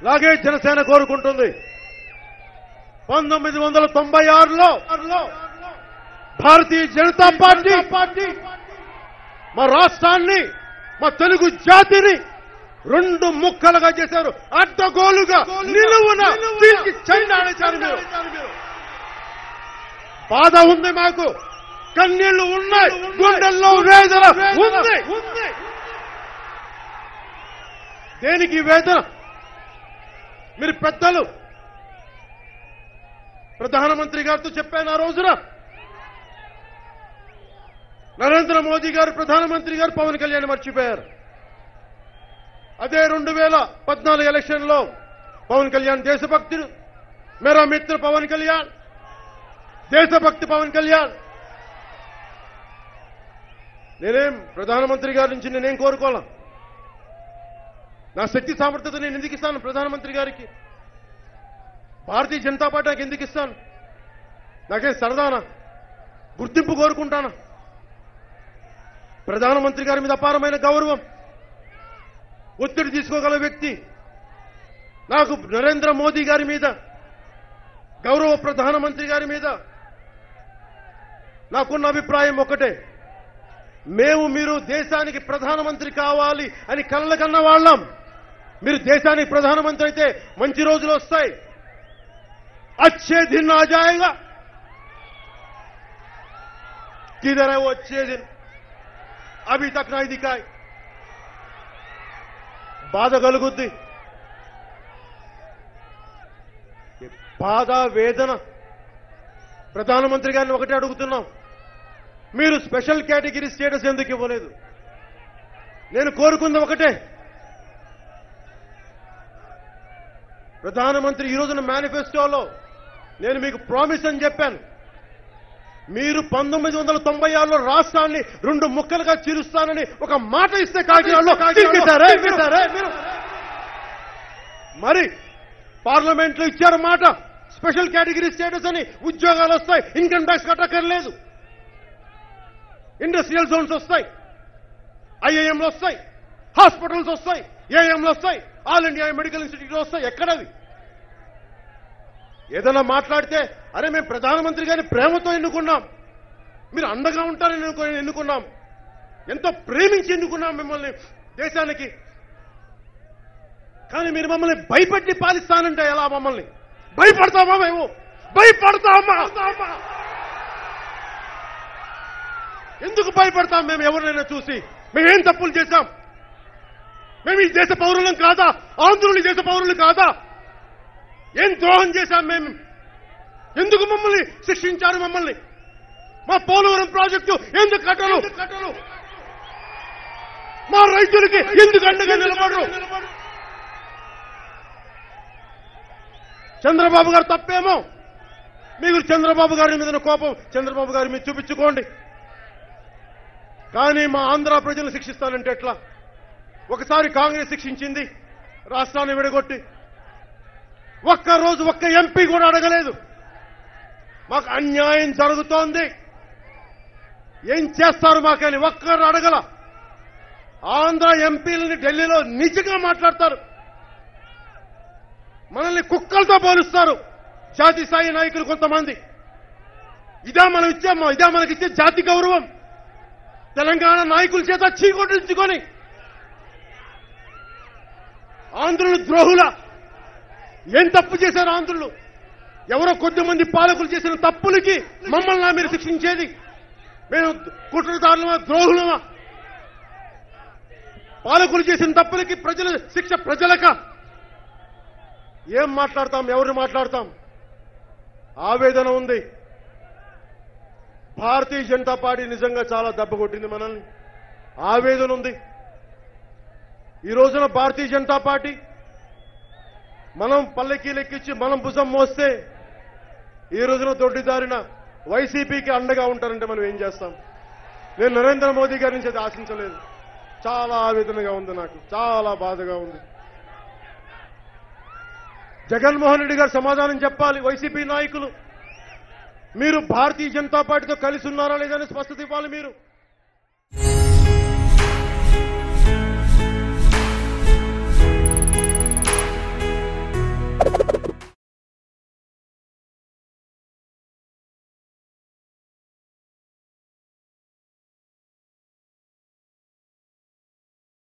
అలాగే జనసేన కోరుకుంటుంది పంతొమ్మిది వందల తొంభై ఆరులో భారతీయ జనతా పార్టీ పార్టీ మా రాష్ట్రాన్ని మా తెలుగు జాతిని రెండు ముక్కలుగా చేశారు అడ్డగోలుగా నిలువున తీర్చి చెండాడేశారు మీరు బాధ ఉంది మాకు కన్నీళ్లు ఉన్నాయి గుండెల్లో వేదన ఉంది దేనికి ఈ వేదన మీరు పెద్దలు ప్రధానమంత్రి గారితో చెప్పాను ఆ రోజున నరేంద్ర మోదీ గారు ప్రధానమంత్రి గారు పవన్ కళ్యాణ్ మర్చిపోయారు అదే రెండు వేల పద్నాలుగు ఎలక్షన్ లో పవన్ కళ్యాణ్ దేశభక్తుడు మేరా మిత్ర పవన్ కళ్యాణ్ దేశభక్తి పవన్ కళ్యాణ్ నేనేం ప్రధానమంత్రి గారి నుంచి నేనేం కోరుకోవాలా నా శక్తి సామర్థ్యత నేను ఎందుకు ఇస్తాను ప్రధానమంత్రి గారికి భారతీయ జనతా పార్టీ నాకు ఎందుకు ఇస్తాను నాకేం సరదానా గుర్తింపు కోరుకుంటానా ప్రధానమంత్రి గారి మీద అపారమైన గౌరవం ఒత్తిడి తీసుకోగల వ్యక్తి నాకు నరేంద్ర మోదీ గారి మీద గౌరవ ప్రధానమంత్రి గారి మీద నాకున్న అభిప్రాయం ఒకటే మేము మీరు దేశానికి ప్రధానమంత్రి కావాలి అని కళ్ళ కన్న వాళ్ళం మీరు దేశానికి ప్రధానమంత్రి అయితే మంచి రోజులు వస్తాయి अच्छे दिन आ जाएगा किधर है वो अच्छे दिन अभी तक नहीं दिखाई బాధ కలుగుద్ది ఈ బాధ వేదన ప్రధానమంత్రి గారిని ఒకటే అడుగుతున్నాం మీరు స్పెషల్ కేటగిరీ స్టేటస్ ఎందుకు ఇవ్వలేదు నేను కోరుకుంది ఒకటే ప్రధానమంత్రి ఈ రోజున మేనిఫెస్టోలో నేను మీకు ప్రామిస్ అని చెప్పాను మీరు పంతొమ్మిది వందల తొంభై ఆరులో రాష్ట్రాన్ని రెండు ముక్కలుగా చీరుస్తానని ఒక మాట ఇస్తే కాకినాడలో చీల్చేశారే మీరు? మరి పార్లమెంట్ లో ఇచ్చారు మాట స్పెషల్ కేటగిరీ స్టేటస్ అని ఉద్యోగాలు వస్తాయి ఇన్కమ్ ట్యాక్స్ కట్టక్కర్లేదు ఇండస్ట్రియల్ జోన్స్ వస్తాయి ఐఐఎంలు వస్తాయి హాస్పిటల్స్ వస్తాయి ఏఎంలు వస్తాయి ఆల్ ఇండియా మెడికల్ ఇన్స్టిట్యూట్ వస్తాయి ఎక్కడవి ఏదైనా మాట్లాడితే అరే మేము ప్రధానమంత్రి గారిని ప్రేమతో ఎన్నుకున్నాం మీరు అండగా ఉంటారని ఎన్నుకో- ఎన్నుకున్నాం ఎంతో ప్రేమించి ఎన్నుకున్నాం మిమ్మల్ని దేశానికి కానీ మీరు మమ్మల్ని భయపెట్టి పాలిస్తానంటే ఎలా మమ్మల్ని భయపడతామా మేము భయపడతామా ఎందుకు భయపడతాం మేము ఎవరినైనా చూసి మేమేం తప్పులు చేశాం మేము ఈ దేశ పౌరులం కాదా ఆంధ్రులు ఈ దేశ పౌరులు కాదా ఏం ద్రోహం చేశాం మేము ఎందుకు మమ్మల్ని శిక్షించారు మమ్మల్ని మా పోలవరం ప్రాజెక్టు ఎందుకు కట్టరు కట్టరు మా రైతులకి ఎందుకు అండగా నిలబడరు చంద్రబాబు గారు తప్పేమో మీకు చంద్రబాబు గారి మీద ఉన్న కోపం చంద్రబాబు గారి మీద చూపించుకోండి కానీ మా ఆంధ్ర ప్రజలను శిక్షిస్తానంటే ఎట్లా ఒకసారి కాంగ్రెస్ శిక్షించింది రాష్ట్రాన్ని విడగొట్టి ఒక్క రోజు ఒక్క ఎంపీ కూడా అడగలేదు మాకు అన్యాయం జరుగుతోంది ఏం చేస్తారు మాకని ఒక్కరు అడగల ఆంధ్ర ఎంపీలని ఢిల్లీలో నిజంగా మాట్లాడతారు మనల్ని కుక్కలతో పోలుస్తారు జాతి స్థాయి నాయకులు కొంతమంది ఇదా మనం ఇచ్చే ఇదా మనకిచ్చే జాతి గౌరవం తెలంగాణ నాయకుల చేత చీకొట్టించుకొని ఆంధ్రులు ద్రోహుల ఏం తప్పు చేశారు ఆంధ్రులు ఎవరో కొద్దిమంది పాలకులు చేసిన తప్పులకి మమ్మల్ని మీరు శిక్షించేది మేము కుట్రదారులమా ద్రోహులమా పాలకులు చేసిన తప్పులకి ప్రజల శిక్ష ప్రజలక ఏం మాట్లాడతాం ఎవరు మాట్లాడతాం ఆవేదన ఉంది భారతీయ జనతా పార్టీ నిజంగా చాలా దెబ్బ కొట్టింది మనల్ని ఆవేదన ఉంది ఈ రోజున భారతీయ జనతా పార్టీ మనం పల్లెకి లెక్కించి మనం భుజం మోస్తే ఈ రోజున దొడ్డిదారిన వైసీపీకి అండగా ఉంటారంటే మనం ఏం చేస్తాం నేను నరేంద్ర మోదీ గారి నుంచి అది ఆశించలేదు చాలా ఆవేదనగా ఉంది నాకు చాలా బాధగా ఉంది జగన్మోహన్ రెడ్డి గారు సమాధానం చెప్పాలి వైసీపీ నాయకులు మీరు భారతీయ జనతా పార్టీతో కలిసి ఉన్నారా లేదని స్పష్టత ఇవ్వాలి మీరు